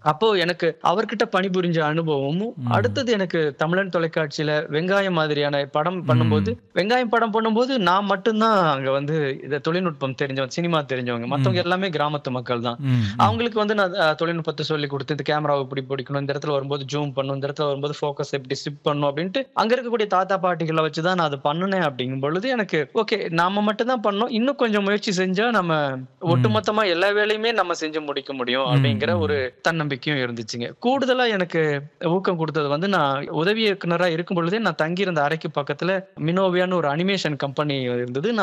அப்போ எனக்கு அவர்கிட்ட பணிபுரிஞ்ச அனுபவமும், ம். அடுத்தது எனக்கு தமிழன் தொலைக்காட்சியில வெங்காயம் மாதிரியான படம் பண்ணும்போது, ம். வெங்காயம் படம் பண்ணும்போது நான் மட்டும் தான் அங்க வந்து இத தொழில்நுட்பம் தெரிஞ்சவன், சினிமா தெரிஞ்சவங்க. மத்தவங்க ம். எல்லாமே கிராமத்து மக்கள் தான். ம், ம். அவங்களுக்கு வந்து நான் அ தொழில்நுட்பத்த சொல்லிக் குடுத்து, இந்த கேமராவ இப்படி பிடிக்கணும், இந்த இடத்துல வரும்போது ஜூம் பண்ணணும், இந்த இடத்துல வரும்போது ஃபோக்கஸ் எப்படி ஷிஃப்ட் பண்ணணும் அப்படின்ட்டு, அங்க இருக்கக்கூடிய தாத்தா, பாட்டிகள வச்சு தான் நான் அத பண்ணுனேன் அப்படிங்கும் பொழுது, எனக்கு ஓகே நாம மட்டும் தான் பண்ணோம். இன்னும் கொஞ்சம் முயற்சி செஞ்சா நம்ம ம். ஒட்டுமொத்தமா எல்லா வேலையுமே நம்ம செஞ்சு முடிக்க முடியும் ம், அப்படிங்கிற ஒரு ம். தன்னம்பிக்கையும் இருந்துச்சுங்க. கூடுதலா எனக்கு ஊக்கம் குடுத்தது வந்து, நான் உதவி இயக்குனரா இருக்கும் பொழுதே நான் தங்கியிருந்த அறைக்கு பக்கத்துல மினோவியான்னு ஒரு அனிமேஷன் கம்பெனி இருந்தது. நான்